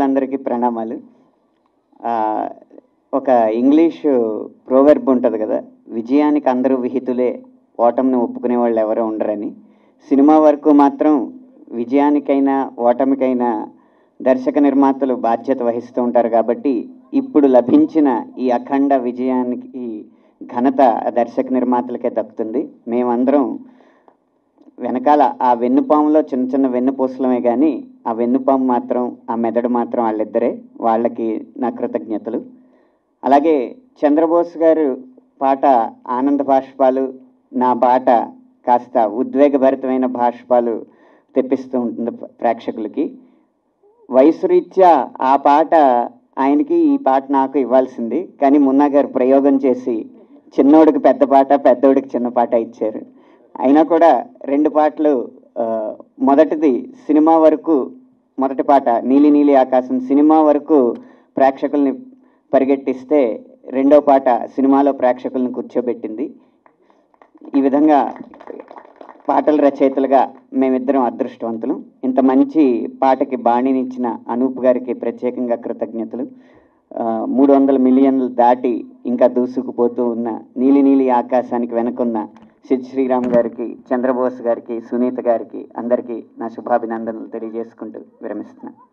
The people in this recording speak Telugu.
పెద్దలందరికీ ప్రణామాలు ఆ, ఒక ఇంగ్లీష్ ప్రోవెర్బ్ ఉంటుంది కదా విజయానికి అందరూ విహితులే ఓటమిని ఒప్పుకునే వాళ్ళు ఎవరో ఉండరని సినిమా వరకు మాత్రం విజయానికైనా ఓటమికైనా దర్శక నిర్మాతలు బాధ్యత వహిస్తూ ఉంటారు కాబట్టి ఇప్పుడు లభించిన ఈ అఖండ విజయానికి ఘనత ఆ దర్శక నిర్మాతలకే దక్కుతుంది మేమందరం వెనకాల ఆ వెన్నుపాములో చిన్న చిన్న వెన్నుపూసలమే కానీ ఆ వెన్నుపాము మాత్రం ఆ మెదడు మాత్రం వాళ్ళిద్దరే వాళ్ళకి నా కృతజ్ఞతలు అలాగే చంద్రబోస్ గారు పాట ఆనంద భాష్పాలు నా బాట కాస్త ఉద్వేగభరితమైన భాష్పాలు తెప్పిస్తూ ఉంటుంది ప్రేక్షకులకి వయసు రీత్యా ఆ పాట ఆయనకి ఈ పాట నాకు ఇవ్వాల్సింది కానీ మున్నా గారు ప్రయోగం చేసి చిన్నోడికి పెద్ద పాట పెద్దోడికి చిన్న పాట ఇచ్చారు అయినా కూడా రెండు పాటలు ఆ, మొదటిది సినిమా వరకు మొదటి పాట నీలి నీలి ఆకాశం సినిమా వరకు ప్రేక్షకుల్ని పరిగెట్టిస్తే రెండో పాట సినిమాలో ప్రేక్షకుల్ని కూర్చోబెట్టింది ఈ విధంగా పాటల రచయితలుగా మేమిద్దరం అదృష్టవంతులు ఇంత మంచి పాటకి బాణినిచ్చిన అనూప్ గారికి ప్రత్యేకంగా కృతజ్ఞతలు ఆ, మూడు వందల మిలియన్లు దాటి ఇంకా దూసుకుపోతూ ఉన్న నీలి నీలి ఆకాశానికి వెనుకున్న సిద్ శ్రీరామ్ గారికి చంద్రబోస్ గారికి సునీత గారికి అందరికీ నా శుభాభినందనలు తెలియజేసుకుంటూ విరమిస్తున్నాను